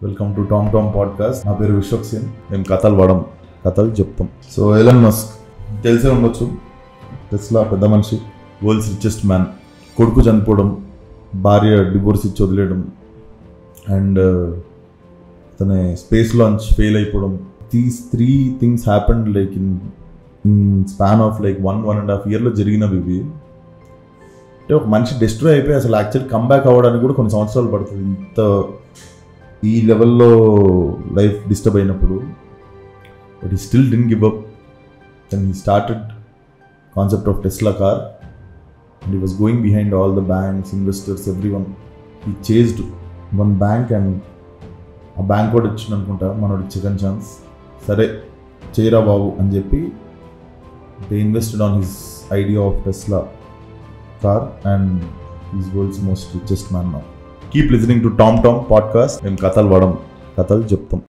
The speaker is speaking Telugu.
welcome to Tom Tom podcast నా పేరు విశ్వక్ సింగ్ మేము కథలు పడం కథలు చెప్తాం సో ఎలన్ మస్క్ తెలిసే ఉండొచ్చు టెస్లా పెద్ద మనిషి వరల్డ్స్ రిచెస్ట్ మ్యాన్ కొడుకు చనిపోవడం భార్య డివోర్స్ ఇచ్చి వదిలేయడం అండ్ అతని స్పేస్ లాంచ్ ఫెయిల్ అయిపోవడం these three things happened like in in span of like one one and half ఇయర్లో జరిగినవి ఇవి అంటే ఒక మనిషి డిస్ట్రాయ్ అయిపోయి అసలు యాక్చువల్లీ కమ్బ్యాక్ అవ్వడానికి కూడా కొన్ని సంవత్సరాలు పడుతుంది ఇంత ఈ లెవెల్లో లైఫ్ డిస్టర్బ్ అయినప్పుడు బట్ ఈ still didn't give up then he started concept of Tesla car and he was going behind all the banks investors every one he chased one bank and ఆ బ్యాంక్ కూడా ఇచ్చింది అనుకుంటా మనోడికి సెకండ్ ఛాన్స్ సరే చేయరా బాబు అని చెప్పి they invested on his idea of Tesla car and is world's most richest man now keep listening to Tom Tom podcast మేము కథలు పడం కథలు చెప్తాం